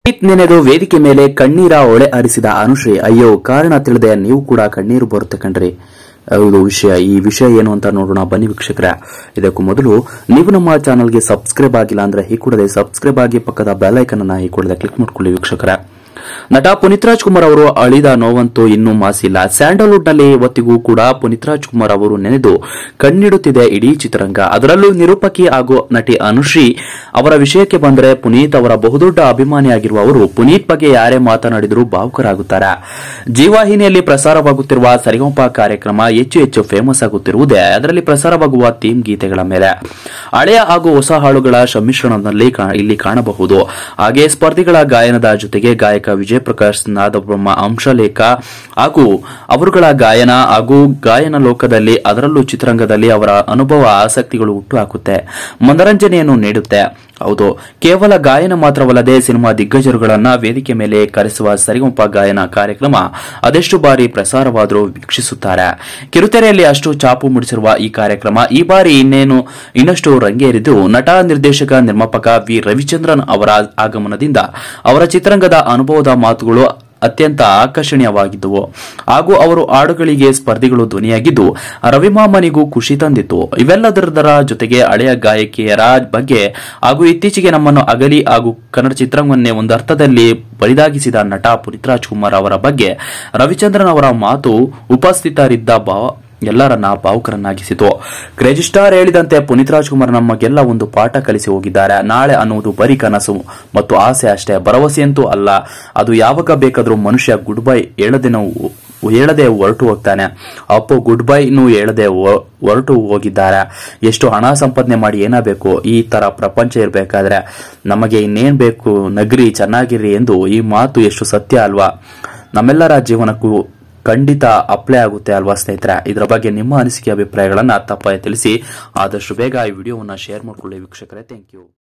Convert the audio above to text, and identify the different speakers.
Speaker 1: ಪುನೀತ್ ನೆನೆದು ವೇದಿಕೆ ಮೇಲೆ ಕಣ್ಣೀರ ಒಳೆ ಹರಿಸಿದ ಅನುಶ್ರೀ ಅಯ್ಯೋ ಕಾರಣ ತಿಳಿದೆ ನೀವು ಕೂಡ ಕಣ್ಣೀರು ಬರುತ್ತೆ ಕಣ್ರಿ ಹೌದು ವಿಷಯ ಈ ವಿಷಯ ಏನು ಅಂತ ನೋಡೋಣ ಬನ್ನಿ ವೀಕ್ಷಕರೇ ಇದಕ್ಕೂ ಮೊದಲು ನೀವು ನಮ್ಮ ಚಾನಲ್ಗೆ ಸಬ್ಸ್ಕ್ರೈಬ್ ಆಗಿಲ್ಲ ಅಂದ್ರೆ ಈ ಕೂಡಲೇ ಸಬ್ಸ್ಕ್ರೈಬ್ ಆಗಿ ಪಕ್ಕದ ಬೆಲ್ ಐಕನ್ ಅನ್ನ ಈ ಕೂಡಲೇ ಕ್ಲಿಕ್ ಮಾಡ್ಕೊಳ್ಳಿ ವೀಕ್ಷಕರೇ ನಟ ಪುನೀತ್ ರಾಜ್ಕುಮಾರ್ ಅವರು ಅಳಿದ ನೋವಂತೂ ಇನ್ನೂ ಮಾಸಿಲ್ಲ ಸ್ಯಾಂಡಲ್ವುಡ್ ನಲ್ಲಿ ಇವತ್ತಿಗೂ ಕೂಡ ಪುನೀತ್ ರಾಜ್ಕುಮಾರ್ ಅವರು ನೆನೆದು ಕಣ್ಣಿಡುತ್ತಿದೆ ಇಡೀ ಚಿತ್ರರಂಗ ಅದರಲ್ಲೂ ನಿರೂಪಕಿ ಹಾಗೂ ನಟಿ ಅನುಶ್ರೀ ಅವರ ವಿಷಯಕ್ಕೆ ಬಂದರೆ ಪುನೀತ್ ಅವರ ಬಹುದೊಡ್ಡ ಅಭಿಮಾನಿಯಾಗಿರುವ ಅವರು ಪುನೀತ್ ಬಗ್ಗೆ ಯಾರೇ ಮಾತನಾಡಿದರೂ ಭಾವುಕರಾಗುತ್ತಾರೆ ಜೀವಾಹಿನಿಯಲ್ಲಿ ಪ್ರಸಾರವಾಗುತ್ತಿರುವ ಸರಿಗಂಪ ಕಾರ್ಯಕ್ರಮ ಹೆಚ್ಚು ಹೆಚ್ಚು ಫೇಮಸ್ ಆಗುತ್ತಿರುವುದೇ ಅದರಲ್ಲಿ ಪ್ರಸಾರವಾಗುವ ಥೀಮ್ ಗೀತೆಗಳ ಮೇಲೆ ಹಳೆಯ ಹಾಗೂ ಹೊಸ ಹಾಡುಗಳ ಸಮ್ಮಿಶ್ರಣದಲ್ಲಿ ಕಾ- ಇಲ್ಲಿ ಕಾಣಬಹುದು ಹಾಗೆ ಸ್ಪರ್ಧಿಗಳ ಗಾಯನದ ಜೊತೆಗೆ ಗಾಯಕ ವಿಜಯ್ ಪ್ರಕಾಶ್ ನಾದಬ್ರಹ್ಮ ಅಂಶಲೇಖ ಹಾಗೂ ಅವರುಗಳ ಗಾಯನ ಹಾಗೂ ಗಾಯನ ಲೋಕದಲ್ಲಿ ಅದರಲ್ಲೂ ಚಿತ್ರರಂಗದಲ್ಲಿ ಅವರ ಅನುಭವ ಆಸಕ್ತಿಗಳು ಹುಟ್ಟುಹಾಕುತ್ತೆ ಮನರಂಜನೆಯನ್ನು ನೀಡುತ್ತೆ ಹೌದು ಕೇವಲ ಗಾಯನ ಮಾತ್ರವಲ್ಲದೆ ಸಿನಿಮಾ ದಿಗ್ಗಜರುಗಳನ್ನ ವೇದಿಕೆ ಮೇಲೆ ಕರೆಸುವ ಸರಿಗಂಪ ಗಾಯನ ಕಾರ್ಯಕ್ರಮ ಅದೆಷ್ಟು ಬಾರಿ ಪ್ರಸಾರವಾದರೂ ವೀಕ್ಷಿಸುತ್ತಾರೆ ಕಿರುತೆರೆಯಲ್ಲಿ ಅಷ್ಟು ಚಾಪು ಮೂಡಿಸಿರುವ ಈ ಕಾರ್ಯಕ್ರಮ ಈ ಬಾರಿ ಇನ್ನೇನು ಇನ್ನಷ್ಟು ರಂಗೇರಿದ್ದು ನಟ ನಿರ್ದೇಶಕ ನಿರ್ಮಾಪಕ ವಿ ರವಿಚಂದ್ರನ್ ಅವರ ಆಗಮನದಿಂದ ಅವರ ಚಿತ್ರರಂಗದ ಅನುಭವದ ಮಾತುಗಳು ಅತ್ಯಂತ ಆಕರ್ಷಣೀಯವಾಗಿದ್ದವು ಹಾಗೂ ಅವರು ಹಾಡುಗಳಿಗೆ ಸ್ಪರ್ಧಿಗಳು ಧ್ವನಿಯಾಗಿದ್ದು ರವಿಮಾಮನಿಗೂ ಖುಷಿ ತಂದಿತ್ತು ಇವೆಲ್ಲದರ ಜೊತೆಗೆ ಹಳೆಯ ಗಾಯಕಿಯರ ಬಗ್ಗೆ ಹಾಗೂ ಇತ್ತೀಚೆಗೆ ನಮ್ಮನ್ನು ಅಗಲಿ ಹಾಗೂ ಕನ್ನಡ ಚಿತ್ರವನ್ನೇ ಒಂದು ಅರ್ಥದಲ್ಲಿ ಬರಿದಾಗಿಸಿದ ನಟ ಪುನೀತ್ ರಾಜ್ಕುಮಾರ್ ಅವರ ಬಗ್ಗೆ ರವಿಚಂದ್ರನ್ ಅವರ ಮಾತು ಉಪಸ್ಥಿತರಿದ್ದ ಭಾವ ಎಲ್ಲರನ್ನ ಭಾವುಕರನ್ನಾಗಿಸಿತು ಕ್ರೇಜಿ ಸ್ಟಾರ್ ಹೇಳಿದಂತೆ ಪುನೀತ್ ರಾಜ್ಕುಮಾರ್ ನಮಗೆಲ್ಲ ಒಂದು ಪಾಠ ಕಲಿಸಿ ಹೋಗಿದ್ದಾರೆ ನಾಳೆ ಅನ್ನುವುದು ಬರೀ ಕನಸು ಮತ್ತು ಆಸೆ ಅಷ್ಟೇ ಭರವಸೆಯಂತೂ ಅಲ್ಲ ಅದು ಯಾವಾಗ ಬೇಕಾದರೂ ಮನುಷ್ಯ ಗುಡ್ ಬೈ ಹೇಳದೆ ನಾವು ಹೇಳದೆ ಹೊರಟು ಹೋಗ್ತಾನೆ ಅಪ್ಪು ಗುಡ್ ಬೈನು ಹೇಳದೆ ಹೊ- ಹೊರಟು ಹೋಗಿದ್ದಾರೆ ಎಷ್ಟು ಹಣ ಸಂಪಾದನೆ ಮಾಡಿ ಏನಾಗಬೇಕು ಈ ತರ ಪ್ರಪಂಚ ಇರಬೇಕಾದ್ರೆ ನಮಗೆ ಇನ್ನೇನ್ ಬೇಕು ನಗರಿ ಚೆನ್ನಾಗಿರಿ ಎಂದು ಈ ಮಾತು ಎಷ್ಟು ಸತ್ಯ ಅಲ್ವಾ ನಮ್ಮೆಲ್ಲರ ಜೀವನಕ್ಕೂ ಖಂಡಿತ ಅಪ್ಲೈ ಆಗುತ್ತೆ ಅಲ್ವಾ ಸ್ನೇಹಿತರೆ ಇದರ ಬಗ್ಗೆ ನಿಮ್ಮ ಅನಿಸಿಕೆ ಅಭಿಪ್ರಾಯಗಳನ್ನ ತಪ್ಪಾಗಿ ತಿಳಿಸಿ ಆದಷ್ಟು ಬೇಗ ಈ ವಿಡಿಯೋವನ್ನ ಶೇರ್ ಮಾಡ್ಕೊಳ್ಳಿ ವೀಕ್ಷಕರೇ ಥ್ಯಾಂಕ್ ಯು